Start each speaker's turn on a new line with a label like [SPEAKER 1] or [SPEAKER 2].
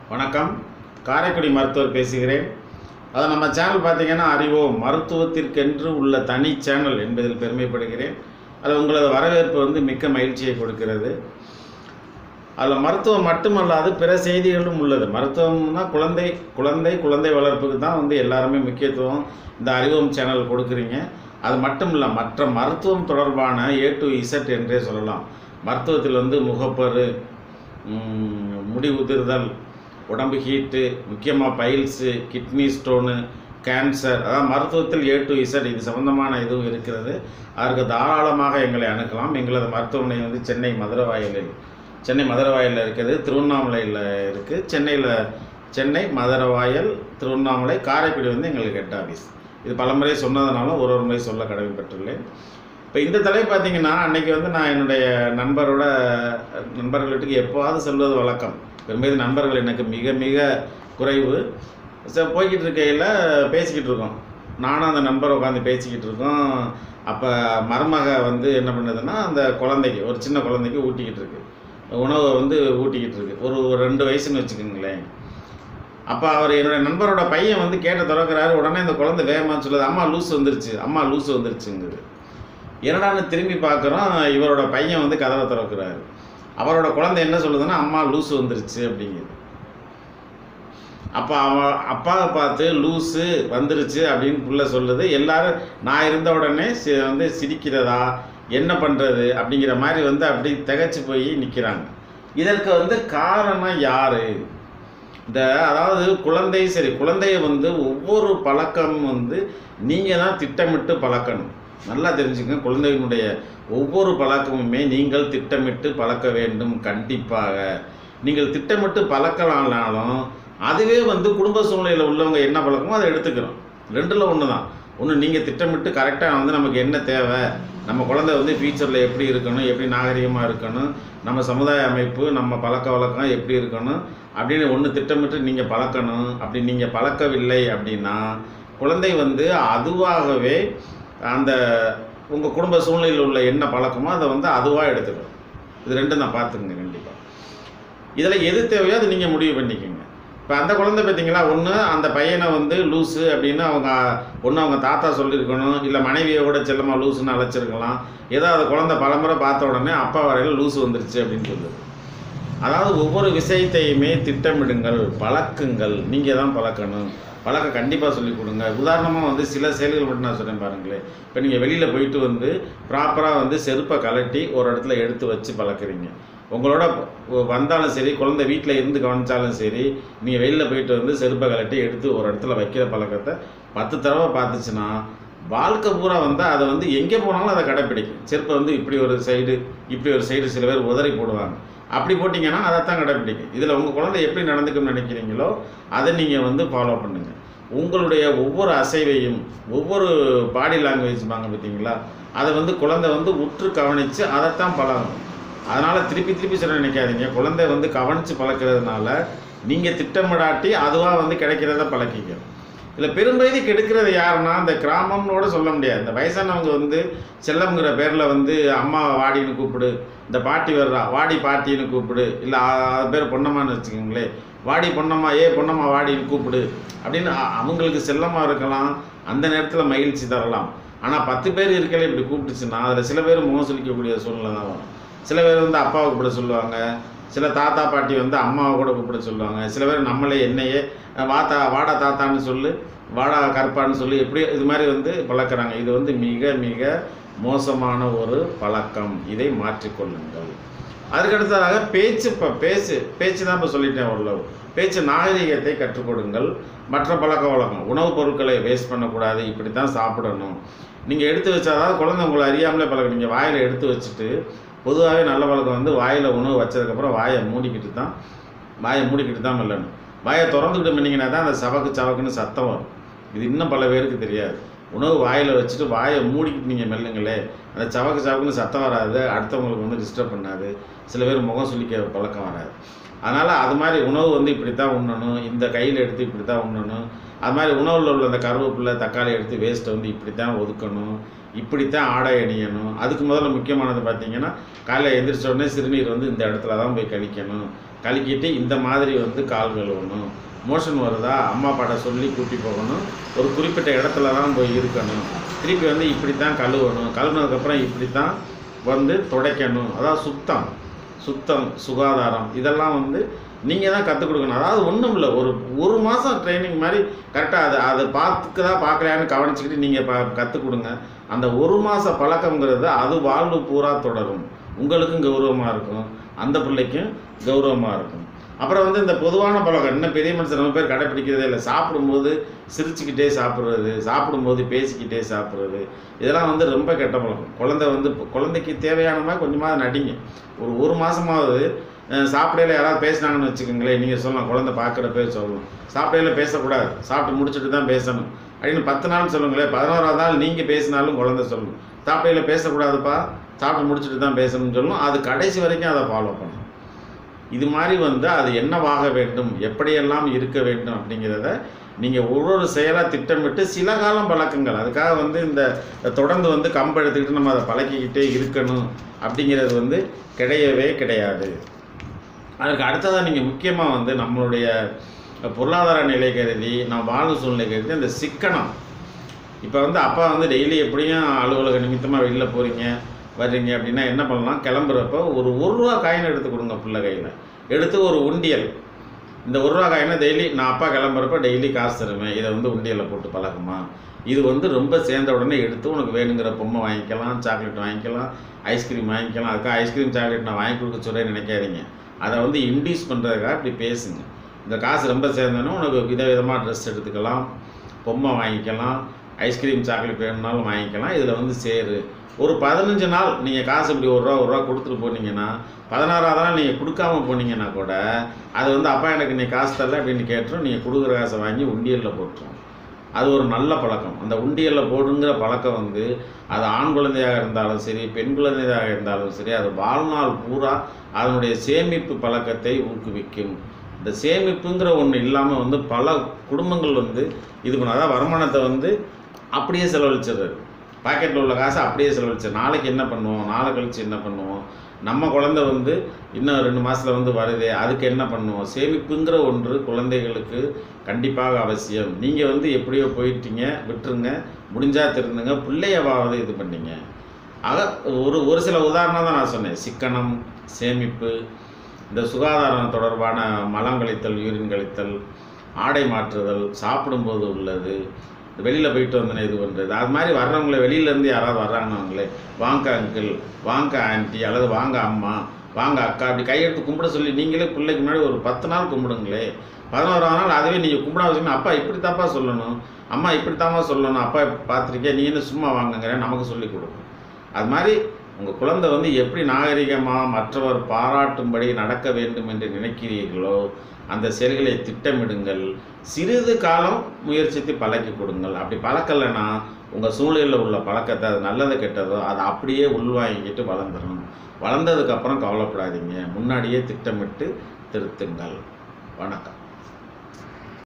[SPEAKER 1] வணக்கம் காரைக்குடி மருத்துவர் பேசுகிறேன் அது நம்ம சேனல் பார்த்தீங்கன்னா அறிவோம் மருத்துவத்திற்கென்று உள்ள தனி சேனல் என்பதில் பெருமைப்படுகிறேன் அது உங்களது வரவேற்பு வந்து மிக்க மகிழ்ச்சியை கொடுக்கிறது அதில் மருத்துவம் மட்டுமல்லாது பிற செய்திகளும் உள்ளது மருத்துவம்னா குழந்தை குழந்தை குழந்தை வளர்ப்புக்கு தான் வந்து எல்லாருமே முக்கியத்துவம் இந்த அறிவோம் சேனல் கொடுக்குறீங்க அது மட்டும் இல்லை மற்ற மருத்துவம் தொடர்பான ஏ டு இசட் என்றே சொல்லலாம் மருத்துவத்தில் வந்து முகப்பரு ம், முடி உதிர்தல் உடம்பு ஹீட்டு முக்கியமாக பைல்ஸு கிட்னி ஸ்டோனு கேன்சர் அதாவது மருத்துவத்தில் ஏ டு இசட் இது சம்பந்தமான இதுவும் இருக்கிறது அதற்கு தாராளமாக எங்களை அணுகலாம் எங்களது மருத்துவமனை வந்து சென்னை மதுரவாயலில் சென்னை மதுரவாயலில் இருக்குது திருவண்ணாமலையில் இருக்குது சென்னையில் சென்னை மதுரவாயல் திருவண்ணாமலை காரைக்குடி வந்து எங்களுக்கு ஹெட் ஆஃபீஸ் இது பலமுறை சொன்னதுனாலும் ஒரு ஒரு முறை சொல்ல கடமைப்பட்டுள்ளேன் இப்போ இந்த தலை பார்த்தீங்கன்னா அன்னைக்கு வந்து நான் என்னுடைய நண்பரோட நண்பர்கள் வீட்டுக்கு எப்போவாவது செல்வது வழக்கம் பெரும்பாலும் நண்பர்கள் எனக்கு மிக மிக குறைவு சரி போய்கிட்டு இருக்கையில் பேசிக்கிட்டு இருக்கோம் நானும் அந்த நண்பர் உட்காந்து பேசிக்கிட்டு இருக்கோம் அப்போ மருமக வந்து என்ன பண்ணுதுன்னா அந்த குழந்தைக்கு ஒரு சின்ன குழந்தைக்கு ஊட்டிக்கிட்டு இருக்கு உணவை வந்து ஊட்டிக்கிட்டு இருக்கு ஒரு ஒரு ரெண்டு வயசுன்னு வச்சுக்கோங்களேன் அப்போ அவர் என்னுடைய நண்பரோட பையன் வந்து கேட்ட திறக்கிறாரு உடனே இந்த குழந்தை வேகமாக சொல்லுது அம்மா லூஸ் வந்துருச்சு அம்மா லூஸ் வந்துருச்சுங்குது என்னடான்னு திரும்பி பார்க்குறோம் இவரோட பையன் வந்து கதவை திறக்கிறாரு அவரோட குழந்தை என்ன சொல்லுதுன்னா அம்மா லூஸ் வந்துருச்சு அப்படிங்குது அப்போ அவன் அப்பாவை பார்த்து லூஸு வந்துருச்சு அப்படின்னு புள்ள சொல்லுது எல்லாரும் நான் இருந்த உடனே சி வந்து சிரிக்கிறதா என்ன பண்ணுறது அப்படிங்கிற மாதிரி வந்து அப்படி திகைச்சு போய் நிற்கிறாங்க இதற்கு வந்து காரணம் யார் இந்த அதாவது குழந்தை சரி குழந்தைய வந்து ஒவ்வொரு பழக்கம் வந்து நீங்கள் தான் திட்டமிட்டு பழக்கணும் நல்லா தெரிஞ்சுக்கங்க குழந்தையினுடைய ஒவ்வொரு பழக்கமுமே நீங்கள் திட்டமிட்டு பழக்க வேண்டும் கண்டிப்பாக நீங்கள் திட்டமிட்டு பழக்கலானாலும் அதுவே வந்து குடும்ப சூழ்நிலையில் உள்ளவங்க என்ன பழக்கமோ அதை எடுத்துக்கிறோம் ரெண்டில் ஒன்று தான் ஒன்று நீங்கள் திட்டமிட்டு கரெக்டாக வந்து நமக்கு என்ன தேவை நம்ம குழந்தை வந்து ஃபியூச்சரில் எப்படி இருக்கணும் எப்படி நாகரிகமாக இருக்கணும் நம்ம சமுதாய அமைப்பு நம்ம பழக்க வழக்கம் எப்படி இருக்கணும் அப்படின்னு ஒன்று திட்டமிட்டு நீங்கள் பழக்கணும் அப்படி நீங்கள் பழக்கவில்லை அப்படின்னா குழந்தை வந்து அதுவாகவே அந்த உங்கள் குடும்ப சூழ்நிலையில் உள்ள என்ன பழக்கமோ அதை வந்து அதுவாக எடுத்துக்கணும் இது ரெண்டும் தான் பார்த்துக்குங்க கண்டிப்பாக இதில் எது தேவையோ அதை நீங்கள் முடிவு பண்ணிக்கோங்க இப்போ அந்த குழந்தை பார்த்தீங்களா ஒன்று அந்த பையனை வந்து லூஸு அப்படின்னு அவங்க ஒன்று அவங்க தாத்தா சொல்லியிருக்கணும் இல்லை மனைவியை கூட செல்லமா லூஸுன்னு அழைச்சிருக்கலாம் ஏதோ அந்த குழந்தை பலமுறை பார்த்த உடனே அப்பா வரையில் லூஸு வந்துருச்சு அப்படின்னு சொல்லுது அதாவது ஒவ்வொரு விஷயத்தையுமே திட்டமிடுங்கள் பழக்குங்கள் நீங்கள் தான் பழக்கணும் பழக்க கண்டிப்பாக சொல்லிக் கொடுங்க உதாரணமாக வந்து சில செயல்கள் மட்டும் நான் சொல்கிறேன் பாருங்களேன் இப்போ நீங்கள் வெளியில் போயிட்டு வந்து ப்ராப்பராக வந்து செருப்பை கலட்டி ஒரு இடத்துல எடுத்து வச்சு பழக்கிறீங்க உங்களோட வ- வந்தாலும் சரி குழந்தை வீட்டில் இருந்து கவனிச்சாலும் சரி நீங்கள் வெளியில் போயிட்டு வந்து செருப்பை கலட்டி எடுத்து ஒரு இடத்துல வைக்கிற பழக்கத்தை பத்து தடவை பார்த்துச்சுன்னா வாழ்க்கை பூரா வந்து அதை வந்து எங்கே போனாலும் அதை கடைப்பிடிக்கும் செருப்பை வந்து இப்படி ஒரு சைடு இப்படி ஒரு சைடு சில பேர் உதறி போடுவாங்க அப்படி போட்டிங்கன்னா அதைத்தான் கடைப்பிடிக்கும் இதில் உங்கள் குழந்தை எப்படி நடந்துக்கணும்னு நினைக்கிறீங்களோ அதை நீங்கள் வந்து ஃபாலோ பண்ணுங்கள் உங்களுடைய ஒவ்வொரு அசைவையும் ஒவ்வொரு பாடி லாங்குவேஜ் வாங்க பார்த்தீங்களா அதை வந்து குழந்தை வந்து உற்று கவனித்து அதைத்தான் பழகணும் அதனால் திருப்பி திருப்பி சொல்ல நினைக்காதீங்க குழந்தை வந்து கவனித்து பழக்கிறதுனால நீங்கள் திட்டமிடாட்டி அதுவாக வந்து கிடைக்கிறத பழக்கிக்க இதில் பெரும்பகுதி கெடுக்கிறது யாருன்னா இந்த கிராமம்னோட சொல்ல முடியாது இந்த வயசானவங்க வந்து செல்லம்ங்கிற பேரில் வந்து அம்மா வாடின்னு கூப்பிடு இந்த பாட்டி வர்றா வாடி பாட்டின்னு கூப்பிடு இல்லை அது பேர் பொன்னம்மான்னு வச்சுக்கோங்களேன் வாடி பொன்னம்மா ஏ பொன்னம்மா வாடின்னு கூப்பிடு அப்படின்னு அ- அவங்களுக்கு செல்லமாக இருக்கலாம் அந்த நேரத்தில் மகிழ்ச்சி தரலாம் ஆனால் பத்து பேர் இருக்கல இப்படி கூப்பிட்டுச்சுன்னா அதில் சில பேர் முகம் சுளிக்கக்கூடிய சூழ்நிலை தான் வரும் சில பேர் வந்து அப்பாவை கூப்பிட சொல்லுவாங்க சில தாத்தா பாட்டி வந்து அம்மாவை கூட கூப்பிட சொல்லுவாங்க சில பேர் நம்மளே என்னையே அஹ், வாத்தா வாடா தாத்தான்னு சொல்லு வாடா கற்பான்னு சொல்லி எப்படி இது மாதிரி வந்து பழக்கிறாங்க இது வந்து மிக மிக மோசமான ஒரு பழக்கம் இதை மாற்றிக்கொள்ளுங்கள் அதுக்கடுத்ததாக பேச்சு இப்போ பேச்சு பேச்சு தான் இப்போ சொல்லிட்டேன் ஓரளவு பேச்சு நாகரிகத்தை கற்றுக் கொடுங்கள் மற்ற பழக்க வழக்கம் உணவுப் பொருட்களை வேஸ்ட் பண்ணக்கூடாது இப்படி தான் சாப்பிடணும் நீங்கள் எடுத்து வச்சாதான் குழந்தை உங்களை அறியாமலே பழக்கம் நீங்கள் வாயில் எடுத்து வச்சுட்டு பொதுவாகவே நல்ல பழக்கம் வந்து வாயில் உணவு வச்சதுக்கப்புறம் வாயை மூடிக்கிட்டு தான் வாயை மூடிக்கிட்டு தான் மெல்லணும் வாயை திறந்துக்கிட்டு மின்னிங்கன்னா தான் அந்த சவக்கு சவக்குன்னு சத்தம் வரும் இது இன்னும் பல பேருக்கு தெரியாது உணவு வாயில் வச்சுட்டு வாயை மூடிக்கிட்டு நீங்கள் மெல்லுங்களே அந்த சவக்கு சவக்குன்னு சத்தம் வராது அடுத்தவங்களுக்கு வந்து டிஸ்டர்ப் பண்ணாது சில பேர் முகம் சுளிக்க பழக்கம் வராது அதனால் அது மாதிரி உணவு வந்து இப்படி தான் உண்ணணும் இந்த கையில் எடுத்து இப்படி தான் உண்ணணும் அது மாதிரி உணவில் உள்ள அந்த கருவேப்பிலை தக்காளி எடுத்து வேஸ்ட்டை வந்து இப்படி தான் ஒதுக்கணும் இப்படித்தான் ஆடை அணியணும் அதுக்கு முதல்ல முக்கியமானது பார்த்தீங்கன்னா காலையில் எந்திரிச்ச உடனே சிறுநீர் வந்து இந்த இடத்துல தான் போய் கழிக்கணும் கழுக்கிட்டு இந்த மாதிரி வந்து கால் கழுவணும் மோஷன் வருதா அம்மா அப்பாட்ட சொல்லி கூட்டி போகணும் ஒரு குறிப்பிட்ட இடத்துல தான் போய் இருக்கணும் திருப்பி வந்து இப்படி தான் கழுவணும் கழுவுனதுக்கப்புறம் இப்படி தான் வந்து துடைக்கணும் அதாவது சுத்தம் சுத்தம் சுகாதாரம் இதெல்லாம் வந்து நீங்கள் தான் கற்றுக் கொடுக்கணும் அதாவது ஒன்றும் இல்லை ஒரு ஒரு மாதம் ட்ரைனிங் மாதிரி கரெக்டாக அதை அதை பார்த்துக்குதா பார்க்கலையான்னு கவனிச்சுக்கிட்டு நீங்கள் ப கற்றுக் கொடுங்க அந்த ஒரு மாத பழக்கங்கிறது அது வாழ்வு பூரா தொடரும் உங்களுக்கும் கௌரவமாக இருக்கும் அந்த பிள்ளைக்கும் கௌரவமாக இருக்கும் அப்புறம் வந்து இந்த பொதுவான பழக்கம் இன்னும் பெரிய மனுஷன் ரொம்ப பேர் கடைப்பிடிக்கிறதே இல்லை சாப்பிடும்போது சிரிச்சுக்கிட்டே சாப்பிட்றது சாப்பிடும்போது பேசிக்கிட்டே சாப்பிட்றது இதெல்லாம் வந்து ரொம்ப கெட்ட பழக்கம் குழந்தை வந்து குழந்தைக்கு தேவையான மாதிரி கொஞ்சமாக நடிங்க ஒரு ஒரு மாதமாவது சாப்பிடையில யாராவது பேசினாங்கன்னு வச்சுக்கோங்களேன் நீங்கள் சொல்லலாம் குழந்தை பார்க்குறப்பே சொல்லணும் சாப்பிடையில பேசக்கூடாது சாப்பிட்டு முடிச்சுட்டு தான் பேசணும் அப்படின்னு பத்து நாள் சொல்லுங்களேன் பதினோராவது நாள் நீங்கள் பேசினாலும் குழந்தை சொல்லணும் சாப்பிடையில பேசக்கூடாதுப்பா சாப்பிட்டு முடிச்சுட்டு தான் பேசணும்னு சொல்லணும் அது கடைசி வரைக்கும் அதை ஃபாலோ பண்ணணும் இது மாதிரி வந்து அது என்னவாக வேண்டும் எப்படியெல்லாம் இருக்க வேண்டும் அப்படிங்கிறத நீங்கள் ஒரு ஒரு செயலாக திட்டமிட்டு சில காலம் பழக்கங்கள் அதுக்காக வந்து இந்த தொடர்ந்து வந்து கம்பு எடுத்துக்கிட்டு நம்ம அதை பழக்கிக்கிட்டே இருக்கணும் அப்படிங்கிறது வந்து கிடையவே கிடையாது அதற்கு அடுத்ததாக நீங்கள் முக்கியமாக வந்து நம்மளுடைய பொருளாதார நிலை கருதி நான் வாழும் சூழ்நிலை கருதி அந்த சிக்கனம் இப்போ வந்து அப்பா வந்து டெய்லி எப்படியும் அலுவலக நிமித்தமாக வெளியில் போகிறீங்க வர்றீங்க அப்படின்னா என்ன பண்ணலாம் கிளம்புறப்ப ஒரு ஒரு ரூபா காயின் எடுத்து கொடுங்க பிள்ளை கையில் எடுத்து ஒரு உண்டியல் இந்த ஒரு ரூபா காயினை டெய்லி நான் அப்பா கிளம்புறப்ப டெய்லி காசு தருவேன் இதை வந்து உண்டியலில் போட்டு பழக்கமா இது வந்து ரொம்ப சேர்ந்த உடனே எடுத்து உனக்கு வேணுங்கிற பொம்மை வாங்கிக்கலாம் சாக்லேட் வாங்கிக்கலாம் ஐஸ்கிரீம் வாங்கிக்கலாம் அதுக்காக ஐஸ்கிரீம் சாக்லேட் நான் வாங்கி கொடுக்க சொல்ல நினைக்காதீங்க அதை வந்து இன்டியூஸ் பண்ணுறதுக்காக இப்படி பேசுங்க இந்த காசு ரொம்ப சேர்ந்தோன்னா உனக்கு விதவிதமாக ட்ரெஸ் எடுத்துக்கலாம் பொம்மை வாங்கிக்கலாம் ஐஸ்கிரீம் சாக்லேட் வேணும்னாலும் வாங்கிக்கலாம் இதில் வந்து சேரு ஒரு பதினஞ்சு நாள் நீங்கள் காசு இப்படி ஒரு ரூபா ஒரு ரூபா கொடுத்துட்டு போனீங்கன்னா பதினாறாவது நாள் நீங்கள் கொடுக்காம போனீங்கன்னா கூட அது வந்து அப்பா எனக்கு நீ காசு தரல அப்படின்னு கேட்டுரும் நீங்கள் கொடுக்குற காசை வாங்கி உண்டியலில் போட்டுரும் அது ஒரு நல்ல பழக்கம் அந்த உண்டியலில் போடுங்கிற பழக்கம் வந்து அது ஆண் குழந்தையாக இருந்தாலும் சரி பெண் குழந்தையாக இருந்தாலும் சரி அது வாழ்நாள் பூரா அதனுடைய சேமிப்பு பழக்கத்தை ஊக்குவிக்கும் இந்த சேமிப்புங்கிற ஒன்று இல்லாமல் வந்து பல குடும்பங்கள் வந்து இது பண்ண அதாவது வருமானத்தை வந்து அப்படியே செலவழிச்சிடுறது பாக்கெட்டில் உள்ள காசை அப்படியே செலவழிச்சு நாளைக்கு என்ன பண்ணுவோம் நாளை கழிச்சு என்ன பண்ணுவோம் நம்ம குழந்தை வந்து இன்னும் ரெண்டு மாதத்தில் வந்து வருதே அதுக்கு என்ன பண்ணுவோம் சேமிப்புங்கிற ஒன்று குழந்தைகளுக்கு கண்டிப்பாக அவசியம் நீங்கள் வந்து எப்படியோ போயிட்டீங்க விட்டுருங்க முடிஞ்சால் திருந்துங்க பிள்ளையவாவது இது பண்ணீங்க ஆக ஒரு ஒரு சில உதாரணம் தான் நான் சொன்னேன் சிக்கனம் சேமிப்பு இந்த சுகாதாரம் தொடர்பான மலம் கழித்தல் யூரின் கழித்தல் ஆடை மாற்றுதல் சாப்பிடும்போது உள்ளது வெளியில் போயிட்டு வந்தேன் இது பண்ணுறது அது மாதிரி வர்றவங்கள வெளியிலேருந்து யாராவது வர்றாங்கன்னவங்களே வாங்க அங்கிள் வாங்க ஆன்ட்டி அல்லது வாங்க அம்மா வாங்க அக்கா அப்படி கையெடுத்து கும்பிட சொல்லி நீங்களே பிள்ளைக்கு முன்னாடி ஒரு பத்து நாள் கும்பிடுங்களே பதினோராம் நாள் அதுவே நீங்கள் கும்பிட வச்சுக்கணும் அப்பா இப்படி தாப்பா சொல்லணும் அம்மா இப்படி தாம்மா சொல்லணும் அப்பா பார்த்துருக்கேன் நீ என்ன சும்மா வாங்குங்கிறேன் நமக்கு சொல்லி கொடுக்கும் அது மாதிரி உங்கள் குழந்தை வந்து எப்படி நாகரிகமாக மற்றவர் பாராட்டும்படி நடக்க வேண்டும் என்று நினைக்கிறீர்களோ அந்த செயல்களை திட்டமிடுங்கள் சிறிது காலம் முயற்சித்து பழக்கி கொடுங்கள் அப்படி பழக்கலைன்னா உங்கள் சூழ்நிலையில் உள்ள பழக்கத்தை அது நல்லது கெட்டதோ அதை அப்படியே உள்வாங்கிக்கிட்டு வளர்ந்துடணும் வளர்ந்ததுக்கப்புறம் கவலைப்படாதீங்க முன்னாடியே திட்டமிட்டு திருத்துங்கள் வணக்கம்